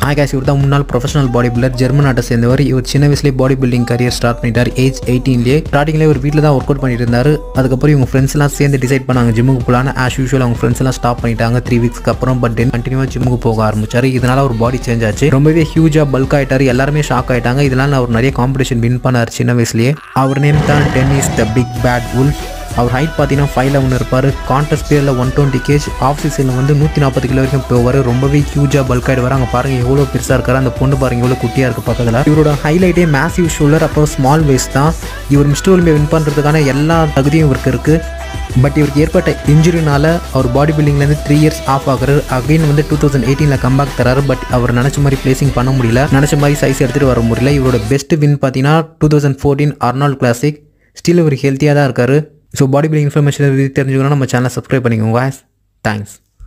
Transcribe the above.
ஆகாஷ் இவர் தான் முன்னாள் ப்ரொஃபஷனல் பாடி பில்டர் ஜெர்மன் நாட்டை சேர்ந்தவர் இவர் சின்ன வயசுலேயே பாடி பில்டிங் கரியர் ஸ்டார்ட் பண்ணிட்டார் ஏஜ் எயிட்டீன்லேயே ஸ்டார்டிங்லேயே ஒரு வீட்டில் தான் ஒர்க் அவுட் பண்ணிட்டு இருந்தார் அதுக்கப்புறம் இவங்க ஃப்ரெண்ட்ஸ் எல்லாம் சேர்ந்து டிசைட் பண்ணாங்க ஜிம்முக்கு போகலான்னு ஆஸ் யூஷுவல் அவங்க ஃப்ரெண்ட்ஸ் எல்லாம் ஸ்டாப் பண்ணிட்டாங்க த்ரீ வீக்ஸ்க்கு அப்புறம் பட் தென் கண்டினியூவாக ஜிம்முக்கு போக ஆரம்பிச்சாரு இதனால ஒரு பாடி சேஞ்ச் ஆச்சு ரொம்பவே ஹியூஜாக பல்க் ஆயிட்டாரு எல்லாருமே ஷாக் ஆயிட்டாங்க இதனால அவர் நிறைய காம்படிஷன் வின் பண்ணார் சின்ன வயசுலேயே அவர் நேம் தான் Dennis the big bad wolf அவர் ஹைட் பார்த்தீங்கன்னா ஃபைவ் லெவன் இருப்பார் கான்டெஸ்ட் பேரில் ஒன் டுவெண்ட்டி கேஜ் ஆஃப் சீசனில் வந்து நூற்றி நாற்பது கிலோ வரைக்கும் போவார் ரொம்பவே ஹியூஜாக பல்க் ஆகிடுவார் அங்கே பாருங்கள் எவ்வளோ பெருசாக இருக்காரு அந்த பொண்ணு பாருங்க எவ்வளோ குட்டியாக இருக்குது பக்கத்தில் இவரோட ஹைலைட்டே மேசிவ் ஷோல்டர் அப்புறம் ஸ்மால் வேஸ்ட் தான் இவர் மிஸ்டர் ஒலிம்பியா வின் பண்ணுறதுக்கான எல்லா தகுதியும் இவருக்கு இருக்குது பட் இவருக்கு ஏற்பட்ட இன்ஜுரினால அவர் பாடி பில்டிங்லேருந்து த்ரீ இயர்ஸ் ஆஃப் ஆகுறாரு அகைன் வந்து டூ தௌசண்ட் எயிட்டீனில் கம்பேக் தராரு பட் அவர் நினச்ச மாதிரி பிளேசிங் பண்ண முடியல நினச்ச மாதிரி சைஸ் எடுத்துகிட்டு வர முடியல இவரோட பெஸ்ட் வின் பார்த்தீங்கன்னா two thousand fourteen Arnold classic still இவர் ஹெல்த்தியாக தான் இருக்காரு ஸோ பாடி பில்டிங் இன்ஃபர்மேஷன் தெரிஞ்சுக்கணும் நம்ம சேனலை சப்ஸ்கிரைப் பண்ணிக்கோங்க தேங்க்ஸ்